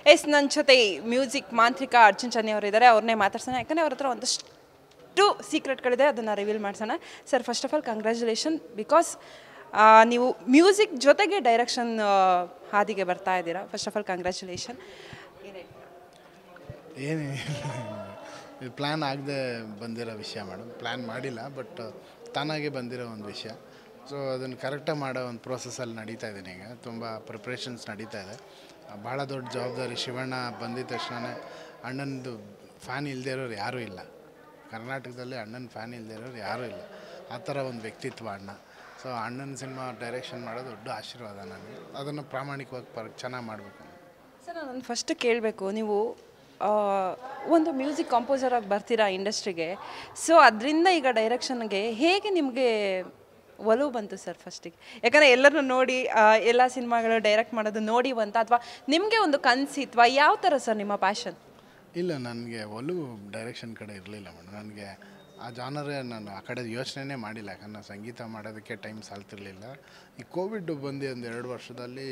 S ನನ್ನ ಜೊತೆ music ಮಾಂತ್ರಿಕ ಅರ್ಜುನ್ ಚನ್ನಿ ಅವರು ಇದ್ದಾರೆ ಅವ್ರನ್ನೇ ಮಾತಾಡ್ಸೋಣ ಯಾಕಂದರೆ ಅವ್ರ ಹತ್ರ ಒಂದಷ್ಟು ಸೀಕ್ರೆಟ್ಗಳಿದೆ ಅದನ್ನು ರಿವೀಲ್ ಮಾಡ್ಸೋಣ sir first of all congratulation because ನೀವು ಮ್ಯೂಸಿಕ್ ಜೊತೆಗೆ ಡೈರೆಕ್ಷನ್ ಹಾದಿಗೆ ಬರ್ತಾ ಇದ್ದೀರಾ ಫಸ್ಟ್ ಆಫ್ ಆಲ್ ಕಂಗ್ರ್ಯಾಚುಲೇಷನ್ ಏನೇ ಇದು ಪ್ಲ್ಯಾನ್ ಆಗದೆ ಬಂದಿರೋ ವಿಷಯ ಮೇಡಮ್ ಪ್ಲ್ಯಾನ್ ಮಾಡಿಲ್ಲ ಬಟ್ ತಾನಾಗೆ ಬಂದಿರೋ ಒಂದು ವಿಷಯ ಸೊ ಅದನ್ನು ಕರೆಕ್ಟಾಗಿ ಮಾಡೋ ಒಂದು ಪ್ರೋಸೆಸ್ಸಲ್ಲಿ ನಡೀತಾ ಇದ್ದೀನಿ ಈಗ ತುಂಬ ಪ್ರಿಪ್ರೇಷನ್ಸ್ ನಡೀತಾ ಇದೆ ಭಾಳ ದೊಡ್ಡ ಜವಾಬ್ದಾರಿ ಶಿವಣ್ಣ ಬಂದಿದ ತಕ್ಷಣವೇ ಅಣ್ಣನದು ಫ್ಯಾನ್ ಇಲ್ಲದೆ ಇರೋರು ಯಾರೂ ಇಲ್ಲ ಕರ್ನಾಟಕದಲ್ಲಿ ಅಣ್ಣನ ಫ್ಯಾನ್ ಇಲ್ಲದೆ ಇರೋರು ಯಾರೂ ಇಲ್ಲ ಆ ಥರ ಒಂದು ವ್ಯಕ್ತಿತ್ವ ಅಣ್ಣ ಸೊ ಅಣ್ಣನ ಸಿನಿಮಾ ಡೈರೆಕ್ಷನ್ ಮಾಡೋದು ದೊಡ್ಡ ಆಶೀರ್ವಾದ ನನಗೆ ಅದನ್ನು ಪ್ರಾಮಾಣಿಕವಾಗಿ ಪರ್ ಚೆನ್ನಾಗಿ ಮಾಡಬೇಕು ಸರ್ ನಾನು ಫಸ್ಟ್ ಕೇಳಬೇಕು ನೀವು ಆ, ಒಂದು ಮ್ಯೂಸಿಕ್ ಕಂಪೋಸರ್ ಆಗಿ ಬರ್ತೀರಾ ಇಂಡಸ್ಟ್ರಿಗೆ ಸೊ ಅದರಿಂದ ಈಗ ಡೈರೆಕ್ಷನ್ಗೆ ಹೇಗೆ ನಿಮಗೆ ಒಲವು ಬಂತು ಸರ್ ಫಸ್ಟಿಗೆ ಯಾಕಂದರೆ ಎಲ್ಲರನ್ನು ನೋಡಿ ಆ, ಎಲ್ಲ ಸಿನಿಮಾಗಳು ಡೈರೆಕ್ಟ್ ಮಾಡೋದು ನೋಡಿ ಬಂತ ಅಥವಾ ನಿಮಗೆ ಒಂದು ಕನಸಿತ್ವಾ ಯಾವ ಥರ ಸರ್ ನಿಮ್ಮ ಪ್ಯಾಷನ್ ಇಲ್ಲ ನನಗೆ ಒಲವು ಡೈರೆಕ್ಷನ್ ಕಡೆ ಇರಲಿಲ್ಲ ಮೇಡಮ್ ನನಗೆ ಆ ಜಾನರೇ ನಾನು ಆ ಕಡೆ ಯೋಚನೆನೇ ಮಾಡಿಲ್ಲ ಯಾಕಂದ್ರೆ ನಾನು ಸಂಗೀತ ಮಾಡೋದಕ್ಕೆ ಟೈಮ್ ಸಾಲ್ತಿರ್ಲಿಲ್ಲ ಈ ಕೋವಿಡ್ ಬಂದು ಒಂದು ಎರಡು ವರ್ಷದಲ್ಲಿ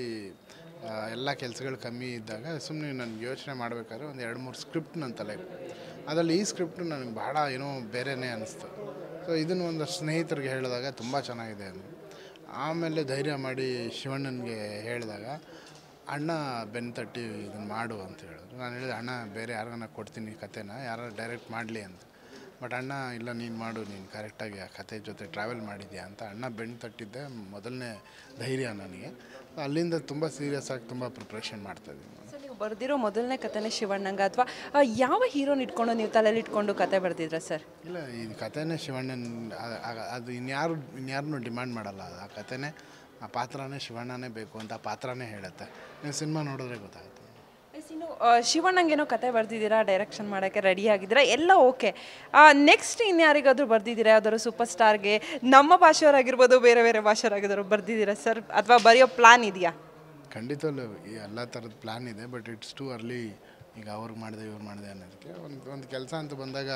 ಆ, ಎಲ್ಲ ಕೆಲಸಗಳು ಕಮ್ಮಿ ಇದ್ದಾಗ ಸುಮ್ಮನೆ ನನಗೆ ಯೋಚನೆ ಮಾಡಬೇಕಾದ್ರೆ ಒಂದು ಎರಡು ಮೂರು ಸ್ಕ್ರಿಪ್ಟ್ ನನ್ನ ತಲೆ ಅದರಲ್ಲಿ ಈ ಸ್ಕ್ರಿಪ್ಟ್ ನನಗೆ ಭಾಳ ಏನೋ ಬೇರೆನೇ ಅನ್ನಿಸ್ತು ಸೊ ಇದನ್ನು ಒಂದು ಸ್ನೇಹಿತರಿಗೆ ಹೇಳಿದಾಗ ತುಂಬ ಚೆನ್ನಾಗಿದೆ ಅಂದರು ಆಮೇಲೆ ಧೈರ್ಯ ಮಾಡಿ ಶಿವಣ್ಣನಿಗೆ ಹೇಳಿದಾಗ ಅಣ್ಣ ಬೆನ್ನು ತಟ್ಟಿ ಇದನ್ನು ಮಾಡು ಅಂತ ಹೇಳಿದ್ರು ನಾನು ಹೇಳಿದೆ ಅಣ್ಣ ಬೇರೆ ಯಾರಿಗಾನ ಕೊಡ್ತೀನಿ ಕತೆನ ಯಾರು ಡೈರೆಕ್ಟ್ ಮಾಡಲಿ ಅಂತ ಬಟ್ ಅಣ್ಣ ಇಲ್ಲ ನೀನು ಮಾಡು ನೀನು ಕರೆಕ್ಟಾಗಿ ಆ ಕತೆ ಜೊತೆ ಟ್ರಾವೆಲ್ ಮಾಡಿದ್ಯಾ ಅಂತ ಅಣ್ಣ ಬೆನ್ನು ತಟ್ಟಿದ್ದೆ ಮೊದಲನೇ ಧೈರ್ಯ ನನಗೆ ಅಲ್ಲಿಂದ ತುಂಬ ಸೀರಿಯಸ್ ಆಗಿ ತುಂಬ ಪ್ರಿಪ್ರೇಷನ್ ಮಾಡ್ತಾಯಿದ್ದೀನಿ ಸರ್ ನೀವು ಬರೆದಿರೋ ಮೊದಲನೇ ಕಥೆನೇ ಶಿವಣ್ಣಂಗ ಅಥವಾ ಯಾವ ಹೀರೋನ ಇಟ್ಕೊಂಡು ನೀವು ತಲೆಯಲ್ಲಿ ಇಟ್ಕೊಂಡು ಕತೆ ಬರೆದಿದ್ರಾ ಸರ್ ಇಲ್ಲ ಈ ಕಥೆನೇ ಶಿವಣ್ಣನ ಆ- ಆ- ಅದು ಇನ್ಯಾರು ಇನ್ಯಾರನ್ನೂ ಡಿಮ್ಯಾಂಡ್ ಮಾಡಲ್ಲ ಆ ಕಥೆನೇ ಆ ಪಾತ್ರನೇ ಶಿವಣ್ಣನೇ ಬೇಕು ಅಂತ ಆ ಪಾತ್ರನೇ ಹೇಳುತ್ತೆ ನೀವು ಸಿನಿಮಾ ನೋಡಿದ್ರೆ ಗೊತ್ತಾಗುತ್ತೆ ಎಸ್, ಇನ್ನು ಆ, ಶಿವಣ್ಣಂಗೇನೋ ಕತೆ ಬರ್ದಿದ್ದೀರಾ ಡೈರೆಕ್ಷನ್ ಮಾಡೋಕ್ಕೆ ರೆಡಿ ಆಗಿದ್ದೀರಾ ಎಲ್ಲ ಓಕೆ ನೆಕ್ಸ್ಟ್ ಇನ್ಯಾರಿಗಾದ್ರೂ ಬರ್ದಿದ್ದೀರಾ ಯಾವ್ದಾದ್ರು ಸೂಪರ್ ಸ್ಟಾರ್ಗೆ ನಮ್ಮ ಭಾಷೆಯವರಾಗಿರ್ಬೋದು ಬೇರೆ ಬೇರೆ ಭಾಷೆಯವರಾಗಿದ್ರು ಬರ್ದಿದ್ದೀರಾ ಸರ್ ಅಥವಾ ಬರೆಯೋ ಪ್ಲಾನ್ ಇದೆಯಾ ಖಂಡಿತವಲ್ಲೂ ಈ ಎಲ್ಲ ಥರದ ಪ್ಲ್ಯಾನ್ ಇದೆ ಬಟ್ ಇಟ್ಸ್ ಟು ಅರ್ಲಿ ಈಗ ಅವ್ರಿಗೆ ಮಾಡಿದೆ ಇವ್ರು ಮಾಡಿದೆ ಅನ್ನೋದಕ್ಕೆ ಒಂದು ಒಂದು ಕೆಲಸ ಅಂತ ಬಂದಾಗ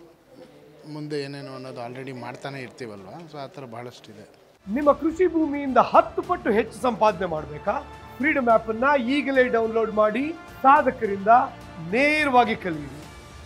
ಮುಂದೆ ಏನೇನು ಅನ್ನೋದು ಆಲ್ರೆಡಿ ಮಾಡ್ತಾನೆ ಇರ್ತೀವಲ್ವ ಸೊ ಆ ಥರ ಭಾಳಷ್ಟಿದೆ ನಿಮ್ಮ ಕೃಷಿ ಭೂಮಿಯಿಂದ ಹತ್ತು ಪಟ್ಟು ಹೆಚ್ಚು ಸಂಪಾದನೆ ಮಾಡಬೇಕಾ ಫ್ರೀಡಮ್ ಆ್ಯಪ್ ಅನ್ನ ಈಗಲೇ ಡೌನ್ಲೋಡ್ ಮಾಡಿ ಸಾಧಕರಿಂದ ನೇರವಾಗಿ ಕಲಿಯಿರಿ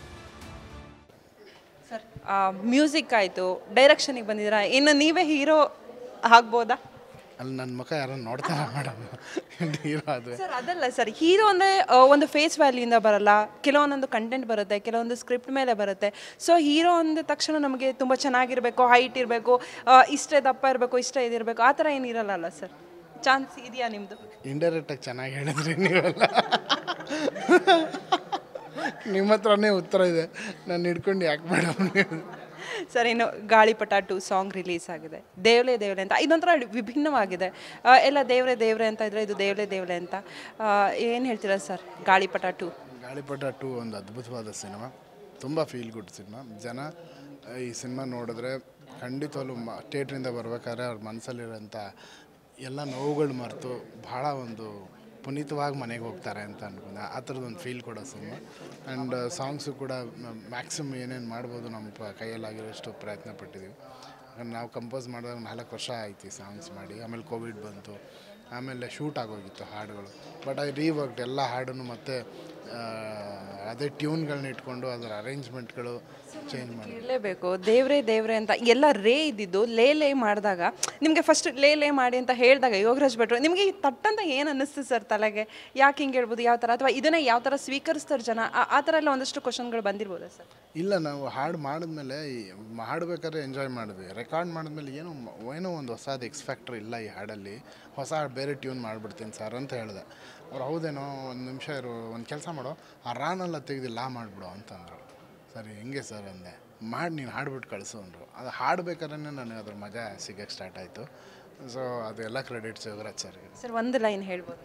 ಸರ್ ಮ್ಯೂಸಿಕ್ ಆಯಿತು ಡೈರೆಕ್ಷನಿಗೆ ಬಂದಿದ್ದೀರಾ ಇನ್ನು ನೀವೇ ಹೀರೋ ಆಗ್ಬೋದಾ ಅಲ್ಲಿ ನನ್ನ ಮುಖ ಯಾರೋ ನೋಡ್ತಾರ ಮೇಡಮ್ ಹೀರೋ ಅದು ಸರ್ ಅದಲ್ಲ ಸರ್ ಹೀರೋ ಅಂದರೆ ಒಂದು ಫೇಸ್ ವ್ಯಾಲ್ಯೂಯಿಂದ ಬರಲ್ಲ ಕೆಲವೊಂದೊಂದು ಕಂಟೆಂಟ್ ಬರುತ್ತೆ ಕೆಲವೊಂದು ಸ್ಕ್ರಿಪ್ಟ್ ಮೇಲೆ ಬರುತ್ತೆ ಸೊ ಹೀರೋ ಅಂದ ತಕ್ಷಣ ನಮಗೆ ತುಂಬ ಚೆನ್ನಾಗಿರಬೇಕು ಹೈಟ್ ಇರಬೇಕು ಇಷ್ಟೇ ದಪ್ಪ ಇರಬೇಕು ಇಷ್ಟೇ ಇದಿರಬೇಕು ಆ ಥರ ಏನಿರಲ್ಲ ಸರ್ ಚಾನ್ಸ್ ಇದೆಯಾ ನಿಮ್ಮದು ಇಂಡೈರೆಕ್ಟಾಗಿ ಚೆನ್ನಾಗಿ ಹೇಳಿದ್ರಿ ನೀವೆಲ್ಲ ನಿಮ್ಮ ಹತ್ರನೇ ಉತ್ತರ ಇದೆ ನಾನು ಹಿಡ್ಕೊಂಡು ಯಾಕೆ ಮೇಡಮ್ ನೀವು ಸರ್ ಇನ್ನು ಗಾಳಿಪಟ ಟು ಸಾಂಗ್ ರಿಲೀಸ್ ಆಗಿದೆ ದೇವ್ಲೆ ದೇವ್ಲೆ ಅಂತ ಇದೊಂಥರ ವಿಭಿನ್ನವಾಗಿದೆ ಆ, ಎಲ್ಲ ದೇವ್ರೆ ದೇವ್ರೆ ಅಂತ ಇದ್ರೆ ಇದು ದೇವ್ಲೆ ದೇವ್ಲೆ ಅಂತ ಏನು ಹೇಳ್ತೀರಾ ಸರ್ ಗಾಳಿಪಟ ಟು ಗಾಳಿಪಟ ಟು ಒಂದು ಅದ್ಭುತವಾದ ಸಿನಿಮಾ ತುಂಬ ಫೀಲ್ ಗುಡ್ ಸಿನಿಮಾ ಜನ ಆ, ಈ ಸಿನಿಮಾ ನೋಡಿದ್ರೆ ಖಂಡಿತವಾಗ್ಲೂ ಮ ಥಿಯೇಟ್ರಿಂದ ಬರ್ಬೇಕಾದ್ರೆ ಅವ್ರ ಮನಸ್ಸಲ್ಲಿರೋಂಥ ಎಲ್ಲ ನೋವುಗಳು ಮರೆತು ಭಾಳ ಒಂದು ಪುನೀತವಾಗಿ ಮನೆಗೆ ಹೋಗ್ತಾರೆ ಅಂತ ಅನ್ಕೊಂಡೆ ಆ ಥರದ್ದು ಒಂದು ಫೀಲ್ ಕೊಡೋ ಸಿನಿಮಾ ಆ್ಯಂಡ್ ಸಾಂಗ್ಸು ಕೂಡ ಮ್ಯಾಕ್ಸಿಮಮ್ ಏನೇನು ಮಾಡ್ಬೋದು ನಮ್ಮ ಪ- ಕೈಯಲ್ಲಾಗಿರೋಷ್ಟು ಪ್ರಯತ್ನ ಪಟ್ಟಿದ್ದೀವಿ ಯಾಕಂದ್ರೆ ನಾವು ಕಂಪೋಸ್ ಮಾಡಿದಾಗ ನಾಲ್ಕು ವರ್ಷ ಆಯ್ತು ಈ ಸಾಂಗ್ಸ್ ಮಾಡಿ ಆಮೇಲೆ ಕೋವಿಡ್ ಬಂತು ಆಮೇಲೆ ಶೂಟ್ ಆಗೋಗಿತ್ತು ಹಾಡುಗಳು ಬಟ್ ಐ ರೀವರ್ಕ್ಡ್ ಎಲ್ಲ ಹಾಡನ್ನು ಮತ್ತೆ ಆ, ಅದೇ ಟ್ಯೂನ್ಗಳನ್ನ ಇಟ್ಕೊಂಡು ಅದರ ಅರೇಂಜ್ಮೆಂಟ್ಗಳು ಚೇಂಜ್ ಮಾಡಿ ಇರಲೇಬೇಕು ದೇವ್ರೆ ದೇವ್ರೆ ಅಂತ ಎಲ್ಲ ರೇ ಇದ್ದಿದ್ದು ಲೇ ಲೇ ಮಾಡಿದಾಗ ನಿಮಗೆ ಫಸ್ಟ್ ಲೇ ಲೇ ಮಾಡಿ ಅಂತ ಹೇಳಿದಾಗ ಯೋಗರಾಜ್ ಭಟ್ರು ನಿಮಗೆ ಈ ತಟ್ಟಂತ ಏನು ಅನ್ನಿಸ್ತು ಸರ್ ತಲೆಗೆ ಯಾಕೆ ಹಿಂಗೆ ಹೇಳ್ಬೋದು ಯಾವ ಥರ ಅಥವಾ ಇದನ್ನೇ ಯಾವ ಥರ ಸ್ವೀಕರಿಸ್ತಾರೆ ಜನ ಆ- ಆ ಥರ ಎಲ್ಲ ಒಂದಷ್ಟು ಕ್ವಶನ್ಗಳು ಬಂದಿರ್ಬೋದಾ ಸರ್ ಇಲ್ಲ ನಾವು ಹಾಡು ಮಾಡಿದ್ಮೇಲೆ ಈ ಹಾಡಬೇಕಾದ್ರೆ ಎಂಜಾಯ್ ಮಾಡಿದ್ವಿ ರೆಕಾರ್ಡ್ ಮಾಡಿದ್ಮೇಲೆ ಏನೋ ಮ- ಏನೋ ಒಂದು ಹೊಸದು ಎಕ್ಸ್ ಫ್ಯಾಕ್ಟ್ರ್ ಇಲ್ಲ ಈ ಹಾಡಲ್ಲಿ ಹೊಸ ಹಾಡು ಬೇರೆ ಟ್ಯೂನ್ ಮಾಡಿಬಿಡ್ತೀನಿ ಸರ್ ಅಂತ ಹೇಳಿದೆ ಅವ್ರು ಹೌದೇನೋ ಒಂದು ನಿಮಿಷ ಇರು ಒಂದು ಕೆಲಸ ಮಾಡೋ ಆ ರಾನೆಲ್ಲ ತೆಗೆದು ಲಾ ಮಾಡಿಬಿಡು ಅಂತಂದರು ಸರಿ ಹೆಂಗೆ ಸರ್ ಅಂದೆ ಮಾಡಿ ನೀನು ಹಾಡ್ಬಿಟ್ಟು ಕಳಿಸು ಅಂದರು ಅದು ಹಾಡ್ಬೇಕಾದ್ರೆ ನನಗೆ ಅದ್ರ ಮಜಾ ಸಿಗೋಕ್ಕೆ ಸ್ಟಾರ್ಟ್ ಆಯಿತು ಸೊ ಅದೆಲ್ಲ ಕ್ರೆಡಿಟ್ಸ್ ಯೋಗರಾಜ್ ಸರ್ಗೆ ಸರ್ ಒಂದು ಲೈನ್ ಹೇಳ್ಬೋದು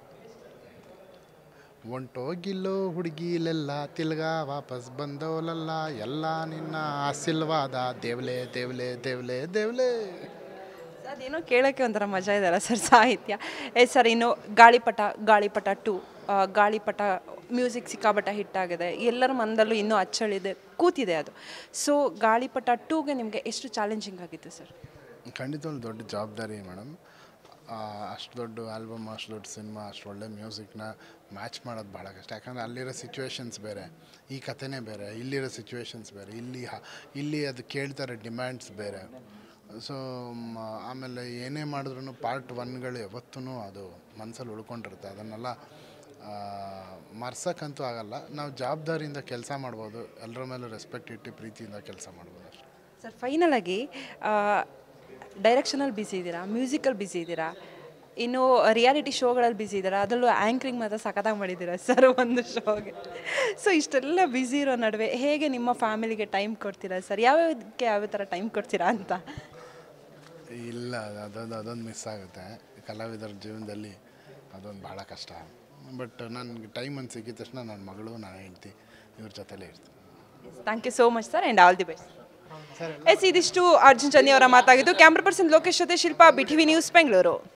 ಒಂಟೋಗಿಲ್ಲೋ ಹುಡುಗಿಲೆಲ್ಲ ತಿಲ್ಗ ವಾಪಸ್ ಬಂದವಲಲ್ಲ ಎಲ್ಲ ನಿನ್ನ ಆಶೀರ್ವಾದ ದೇವ್ಲೆ ದೇವ್ಲೆ ದೇವ್ಲೆ ದೇವ್ಲೆ ಅದೇನೋ ಕೇಳೋಕ್ಕೆ ಒಂಥರ ಮಜಾ ಇದೆಯಲ್ಲ ಸರ್ ಸಾಹಿತ್ಯ ಏ ಸರ್ ಇನ್ನು ಗಾಳಿಪಟ ಗಾಳಿಪಟ ಟು ಗಾಳಿಪಟ ಮ್ಯೂಸಿಕ್ ಸಿಕ್ಕಾಪಟ್ಟ ಹಿಟ್ಟಾಗಿದೆ ಎಲ್ಲರ ಮನದಲ್ಲೂ ಇನ್ನೂ ಅಚ್ಚಳಿದೆ ಕೂತಿದೆ ಅದು ಸೊ ಗಾಳಿಪಟ ಟೂಗೆ ನಿಮಗೆ ಎಷ್ಟು ಚಾಲೆಂಜಿಂಗ್ ಆಗಿತ್ತು ಸರ್ ಖಂಡಿತ ಒಂದು ದೊಡ್ಡ ಜವಾಬ್ದಾರಿ ಮೇಡಮ್ ಅಷ್ಟು ದೊಡ್ಡ ಆಲ್ಬಮ್ ಅಷ್ಟು ದೊಡ್ಡ ಸಿನಿಮಾ ಅಷ್ಟು ಒಳ್ಳೆ ಮ್ಯೂಸಿಕ್ನ ಮ್ಯಾಚ್ ಮಾಡೋದು ಭಾಳ ಕಷ್ಟ ಯಾಕಂದರೆ ಅಲ್ಲಿರೋ ಸಿಚುವೇಶನ್ಸ್ ಬೇರೆ ಈ ಕಥೆನೇ ಬೇರೆ ಇಲ್ಲಿರೋ ಸಿಚುವೇಶನ್ಸ್ ಬೇರೆ ಇಲ್ಲಿ ಹ- ಇಲ್ಲಿ ಅದು ಕೇಳ್ತಾರೆ ಡಿಮ್ಯಾಂಡ್ಸ್ ಬೇರೆ ಸೊ ಆಮೇಲೆ ಏನೇ ಮಾಡಿದ್ರು ಪಾರ್ಟ್ ಒನ್ಗಳು ಯಾವತ್ತೂ ಅದು ಮನಸ್ಸಲ್ಲಿ ಉಳ್ಕೊಂಡಿರುತ್ತೆ ಅದನ್ನೆಲ್ಲ ಮರ್ಸಕ್ಕಂತೂ ಆಗಲ್ಲ ನಾವು ಜವಾಬ್ದಾರಿಯಿಂದ ಕೆಲಸ ಮಾಡ್ಬೋದು ಎಲ್ಲರ ಮೇಲೂ ರೆಸ್ಪೆಕ್ಟ್ ಇಟ್ಟು ಪ್ರೀತಿಯಿಂದ ಕೆಲಸ ಮಾಡ್ಬೋದು ಅಷ್ಟೇ ಸರ್ ಫೈನಲ್ ಆಗಿ ಡೈರೆಕ್ಷನಲ್ಲಿ ಬ್ಯುಸಿ ಇದ್ದೀರಾ ಮ್ಯೂಸಿಕಲ್ಲಿ ಬ್ಯುಸಿ ಇದ್ದೀರಾ ಇನ್ನು ರಿಯಾಲಿಟಿ ಶೋಗಳಲ್ಲಿ ಬ್ಯುಸಿ ಇದ್ದೀರಾ ಅದರಲ್ಲೂ ಆ್ಯಂಕ್ರಿಂಗ್ ಮಾತ್ರ ಸಖತ್ತಾಗಿ ಮಾಡಿದ್ದೀರಾ ಸರ್ ಒಂದು ಶೋಗೆ ಸೊ ಇಷ್ಟೆಲ್ಲ ಬ್ಯುಸಿ ಇರೋ ನಡುವೆ ಹೇಗೆ ನಿಮ್ಮ ಫ್ಯಾಮಿಲಿಗೆ ಟೈಮ್ ಕೊಡ್ತೀರಾ ಸರ್ ಯಾವ್ಯಾವಕ್ಕೆ ಯಾವ ಥರ ಟೈಮ್ ಕೊಡ್ತೀರಾ ಅಂತ ಇಲ್ಲ ಅದೊಂದು ಅದೊಂದು ಮಿಸ್ ಆಗುತ್ತೆ ಕಲಾವಿದರ ಜೀವನದಲ್ಲಿ ಅದೊಂದು ಭಾಳ ಕಷ್ಟ ಬಟ್ ನನಗೆ ಟೈಮ್ ಅಂತ ಸಿಕ್ಕಿದ ತಕ್ಷಣ ನನ್ನ ಮಗಳು ನಾನು ಹೆಂಡ್ತಿ ಇವ್ರ ಜೊತೆಲೇ ಇರ್ತೀನಿ thank you so much sir and all the best yes ಇದಿಷ್ಟು ಅರ್ಜುನ್ ಚನ್ನಿ ಅವರ ಮಾತಾಗಿದ್ದು ಕ್ಯಾಮ್ರಾ ಪರ್ಸನ್ ಲೋಕೇಶ್ ಜೊತೆ Shilpa B T V news Bengaluru